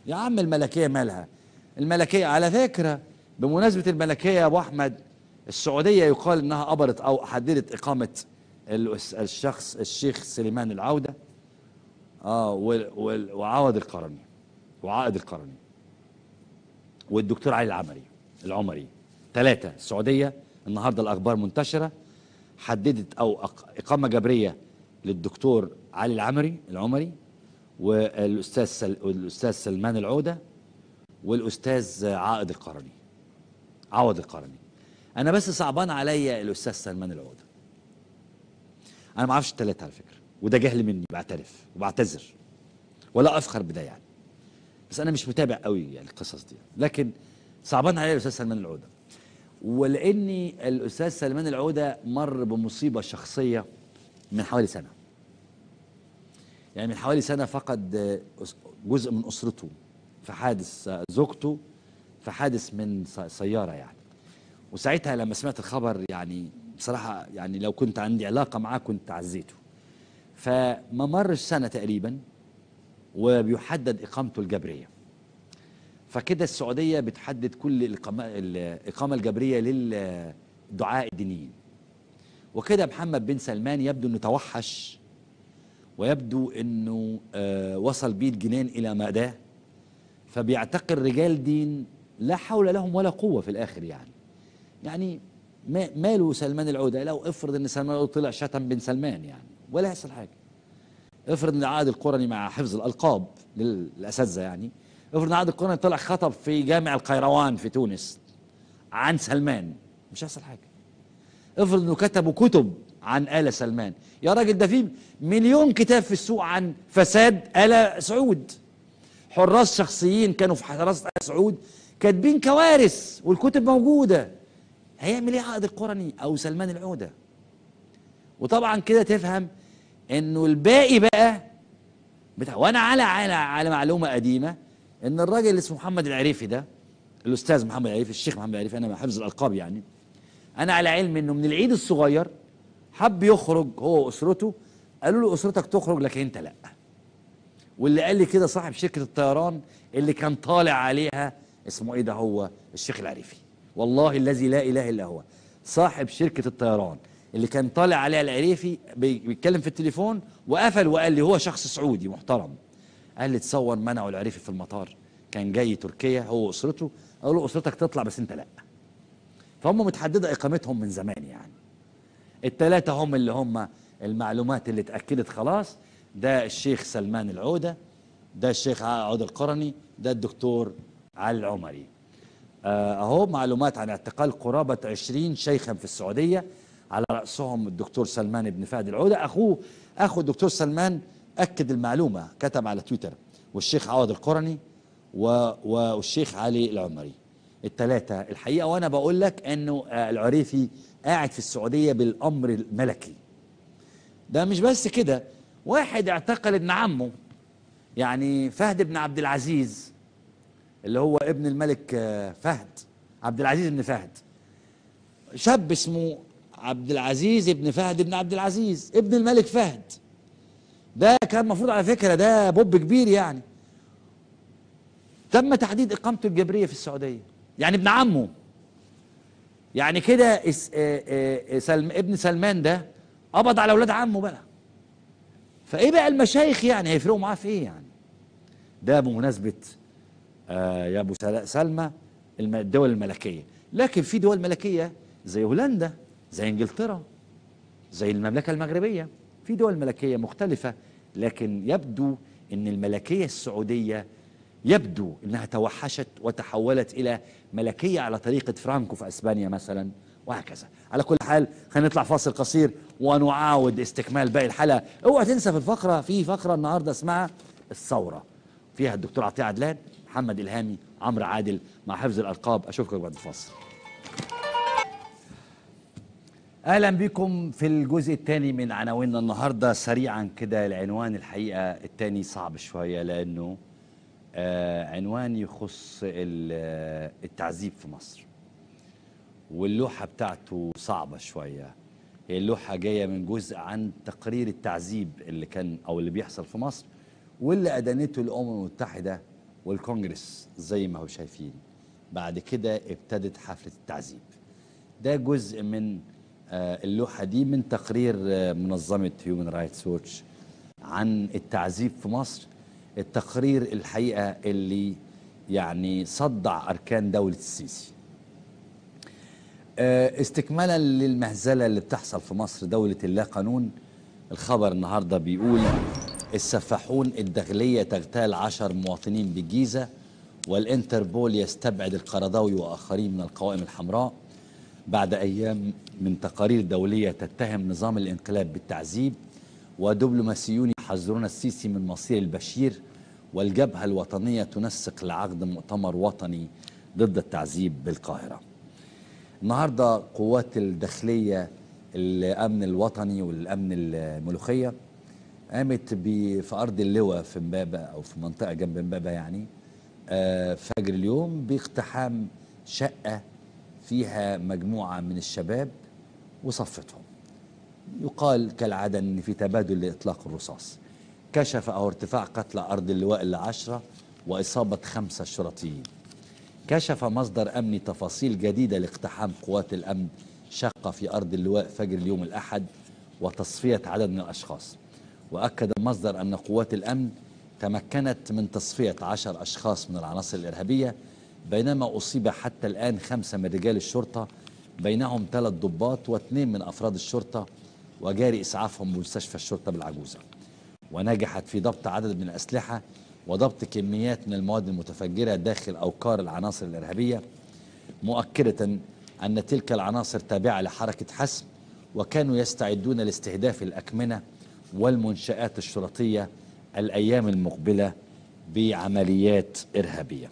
يا عم الملكيه مالها الملكيه على فكره بمناسبه الملكيه يا ابو احمد السعوديه يقال انها قبرت او حددت اقامه الأس- الشخص الشيخ سليمان العوده اه وال- وال- وعوض القرني وعائد القرني والدكتور علي العمري العمري ثلاثة السعودية النهاردة الأخبار منتشرة حددت أو أق- إقامة جبرية للدكتور علي العمري العمري والأستاذ سل... والأستاذ سلمان العودة والأستاذ عائد القرني عوض القرني أنا بس صعبان عليا الأستاذ سلمان العودة أنا ما أعرفش الثلاثة على فكرة وده جهل مني بعترف وبعتذر ولا أفخر بده يعني بس انا مش متابع قوي يعني القصص دي لكن صعبان عليا الاستاذ سلمان العوده ولاني الاستاذ سلمان العوده مر بمصيبه شخصيه من حوالي سنه يعني من حوالي سنه فقد آه، أس- جزء من اسرته في حادث آه، زوجته في حادث من س- سياره يعني وساعتها لما سمعت الخبر يعني بصراحه يعني لو كنت عندي علاقه معاه كنت عزيته فما مرش سنه تقريبا وبيحدد اقامته الجبريه فكده السعوديه بتحدد كل الاقامه الاقامه الجبريه للدعاء الدينيين وكده محمد بن سلمان يبدو انه توحش ويبدو انه آه وصل بيه الجنان الى مأداه فبيعتقل رجال دين لا حول لهم ولا قوه في الاخر يعني يعني ما- ماله سلمان العوده لو افرض ان سلمان العوده طلع شتم بن سلمان يعني ولا يحصل حاجه افرض ان عقد القرني مع حفظ الالقاب للاساتذه يعني افرض ان عقد القرني طلع خطب في جامع القيروان في تونس عن سلمان مش هيحصل حاجه افرض انه كتبوا كتب عن آل سلمان يا راجل ده في مليون كتاب في السوق عن فساد آل سعود حراس شخصيين كانوا في حراسة آل سعود كاتبين كوارث والكتب موجودة هيعمل ايه عقد القرني او سلمان العودة وطبعا كده تفهم انه الباقي بقى بتاع وانا على على على معلومه قديمه ان الراجل اللي اسمه محمد العريفي ده الاستاذ محمد العريفي الشيخ محمد العريفي انا مع حفظ الالقاب يعني انا على علم انه من العيد الصغير حب يخرج هو واسرته قالوا له اسرتك تخرج لكن انت لا واللي قال لي كده صاحب شركه الطيران اللي كان طالع عليها اسمه ايه ده هو الشيخ العريفي والله الذي لا اله الا هو صاحب شركه الطيران اللي كان طالع عليها العريفي بي- بيتكلم في التليفون وقفل وقال لي هو شخص سعودي محترم قال لي تصور منعوا العريفي في المطار كان جاي تركيا هو واسرته قالوا له اسرتك تطلع بس انت لا فهم متحدده اقامتهم من زمان يعني الثلاثه هم اللي هم المعلومات اللي اتاكدت خلاص ده الشيخ سلمان العوده ده الشيخ عوده القرني ده الدكتور علي العمري آه، اهو معلومات عن اعتقال قرابه 20 شيخا في السعوديه على راسهم الدكتور سلمان بن فهد العوده اخوه اخو الدكتور سلمان اكد المعلومه كتب على تويتر والشيخ عوض القرني و- والشيخ علي العمري الثلاثه الحقيقه وانا بقول لك انه آه، العريفي قاعد في السعوديه بالامر الملكي ده مش بس كده واحد اعتقل ابن عمه يعني فهد بن عبد العزيز اللي هو ابن الملك آه، فهد عبد العزيز بن فهد شاب اسمه عبد العزيز ابن فهد بن عبد العزيز ابن الملك فهد ده كان المفروض على فكرة ده بوب كبير يعني تم تحديد إقامته الجبرية في السعودية يعني ابن عمه يعني كده اس- آه، آه، سلم ابن سلمان ده قبض على أولاد عمه بقى فإيه بقى المشايخ يعني هيفرقوا معاه في إيه يعني ده بمناسبة آه يا ابو سل- سلمى الم- الدول الملكيه لكن في دول ملكيه زي هولندا زي انجلترا زي المملكه المغربيه في دول ملكيه مختلفه لكن يبدو ان الملكيه السعوديه يبدو انها توحشت وتحولت الى ملكيه على طريقه فرانكو في اسبانيا مثلا وهكذا على كل حال خلينا نطلع فاصل قصير ونعاود استكمال باقي الحلقه اوعى تنسى في الفقره في فقره النهارده اسمها الثوره فيها الدكتور عطيه عدلان محمد الهامي عمرو عادل مع حفظ الالقاب اشوفكم بعد الفاصل اهلا بكم في الجزء الثاني من عناويننا النهارده سريعا كده العنوان الحقيقه الثاني صعب شويه لانه آه عنوان يخص ال- آه، التعذيب في مصر واللوحه بتاعته صعبه شويه هي اللوحه جايه من جزء عن تقرير التعذيب اللي كان او اللي بيحصل في مصر واللي ادانته الامم المتحده والكونجرس زي ما هو شايفين بعد كده ابتدت حفلة التعذيب ده جزء من آه، اللوحة دي من تقرير آه، منظمة هيومن رايتس ووتش عن التعذيب في مصر التقرير الحقيقة اللي يعني صدع أركان دولة السيسي آه، استكمالا للمهزلة اللي بتحصل في مصر دولة اللا قانون الخبر النهاردة بيقول السفاحون الداخلية تغتال عشر مواطنين بالجيزة والانتربول يستبعد القرضاوي وآخرين من القوائم الحمراء بعد أيام من تقارير دولية تتهم نظام الانقلاب بالتعذيب ودبلوماسيون يحذرون السيسي من مصير البشير والجبهة الوطنية تنسق لعقد مؤتمر وطني ضد التعذيب بالقاهرة النهاردة قوات الداخلية الأمن الوطني والأمن الملوخية قامت ب- في أرض اللواء في امبابة أو في منطقة جنب امبابة يعني آه، فجر اليوم باقتحام شقة فيها مجموعة من الشباب وصفتهم يقال كالعادة أن في تبادل لإطلاق الرصاص كشف أو ارتفاع قتلى أرض اللواء إلى عشرة وإصابة خمسة شرطيين كشف مصدر أمني تفاصيل جديدة لاقتحام قوات الأمن شقة في أرض اللواء فجر اليوم الأحد وتصفية عدد من الأشخاص وأكد المصدر أن قوات الأمن تمكنت من تصفية عشر أشخاص من العناصر الإرهابية بينما أصيب حتى الآن خمسة من رجال الشرطة بينهم ثلاث ضباط واثنين من أفراد الشرطة وجاري إسعافهم بمستشفى الشرطة بالعجوزة ونجحت في ضبط عدد من الأسلحة وضبط كميات من المواد المتفجرة داخل أوكار العناصر الإرهابية مؤكدة أن تلك العناصر تابعة لحركة حسم وكانوا يستعدون لاستهداف الأكمنة والمنشآت الشرطية الأيام المقبلة بعمليات إرهابية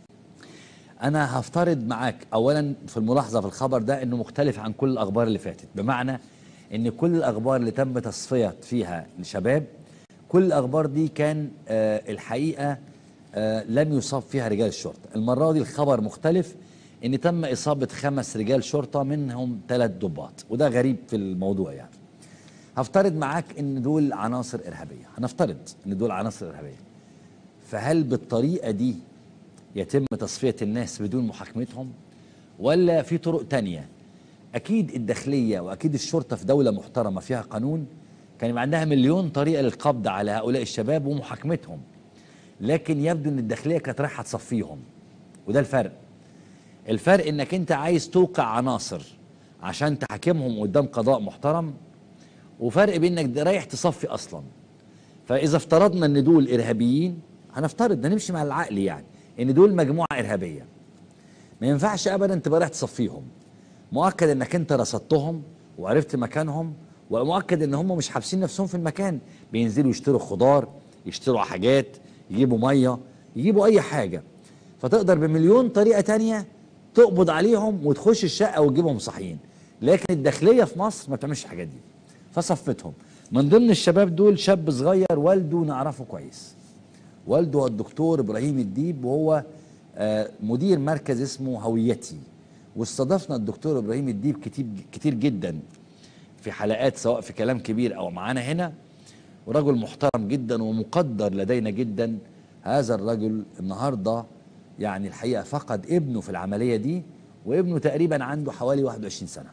أنا هفترض معاك أولا في الملاحظة في الخبر ده أنه مختلف عن كل الأخبار اللي فاتت بمعنى أن كل الأخبار اللي تم تصفية فيها لشباب كل الأخبار دي كان آه الحقيقة آه لم يصاب فيها رجال الشرطة المرة دي الخبر مختلف أن تم إصابة خمس رجال شرطة منهم ثلاث ضباط وده غريب في الموضوع يعني هفترض معاك ان دول عناصر ارهابيه هنفترض ان دول عناصر ارهابيه فهل بالطريقه دي يتم تصفيه الناس بدون محاكمتهم ولا في طرق تانية اكيد الداخليه واكيد الشرطه في دوله محترمه فيها قانون كان يبقى عندها مليون طريقه للقبض على هؤلاء الشباب ومحاكمتهم لكن يبدو ان الداخليه كانت رايحه تصفيهم وده الفرق الفرق انك انت عايز توقع عناصر عشان تحاكمهم قدام قضاء محترم وفرق بين انك رايح تصفي اصلا فاذا افترضنا ان دول ارهابيين هنفترض ده نمشي مع العقل يعني ان دول مجموعه ارهابيه ما ينفعش ابدا تبقى رايح تصفيهم مؤكد انك انت رصدتهم وعرفت مكانهم ومؤكد ان هم مش حابسين نفسهم في المكان بينزلوا يشتروا خضار يشتروا حاجات يجيبوا ميه يجيبوا اي حاجه فتقدر بمليون طريقه تانية تقبض عليهم وتخش الشقه وتجيبهم صحيين لكن الداخليه في مصر ما بتعملش الحاجات دي فصفتهم من ضمن الشباب دول شاب صغير والده نعرفه كويس والده هو الدكتور ابراهيم الديب وهو آه، مدير مركز اسمه هويتي واستضفنا الدكتور ابراهيم الديب كتير كتير جدا في حلقات سواء في كلام كبير او معانا هنا ورجل محترم جدا ومقدر لدينا جدا هذا الرجل النهارده يعني الحقيقه فقد ابنه في العمليه دي وابنه تقريبا عنده حوالي 21 سنه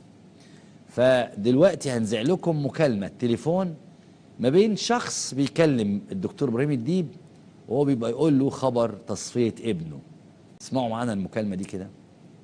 فدلوقتي هنزع لكم مكالمة تليفون ما بين شخص بيكلم الدكتور ابراهيم الديب وهو بيبقى يقول له خبر تصفية ابنه اسمعوا معانا المكالمة دي كده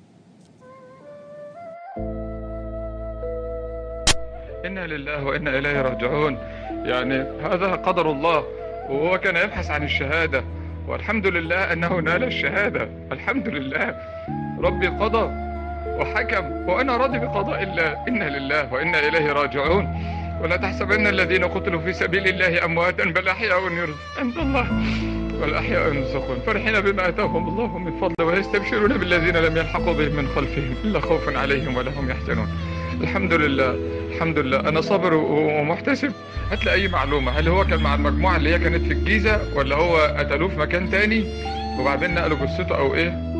إنا لله وإنا إليه راجعون يعني هذا قدر الله وهو كان يبحث عن الشهادة والحمد لله أنه نال الشهادة الحمد لله ربي قضى وحكم وأنا راضي بقضاء الله إنا لله وإنا إليه راجعون ولا تحسبن الذين قتلوا في سبيل الله أمواتا بل أحياء يرزق عند الله والأحياء يرزقون فرحين بما آتاهم الله من فضله ويستبشرون بالذين لم يلحقوا بهم من خلفهم إلا خوف عليهم ولا هم يحزنون الحمد لله الحمد لله أنا صابر و- ومحتسب هات لي أي معلومة هل هو كان مع المجموعة اللي هي كانت في الجيزة ولا هو قتلوه في مكان تاني وبعدين نقلوا جثته أو إيه؟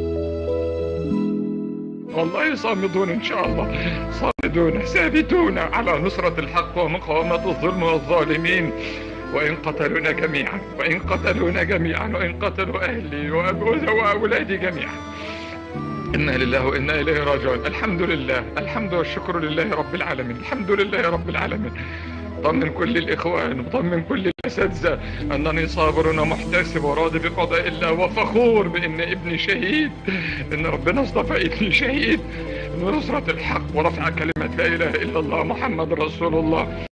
والله صامدون إن شاء الله صامدون ثابتون على نصرة الحق ومقاومة الظلم والظالمين وإن قتلونا جميعا وإن قتلونا جميعا وإن قتلوا أهلي وأبوزا وأولادي جميعا إنا لله وإنا إليه راجعون الحمد لله الحمد والشكر لله رب العالمين الحمد لله رب العالمين طمن كل الإخوان وطمن كل الأساتذة أنني صابر ومحتسب وراضي بقضاء الله وفخور بأن ابني شهيد إن ربنا اصطفى ابني شهيد لنصرة الحق ورفع كلمة لا إله إلا الله محمد رسول الله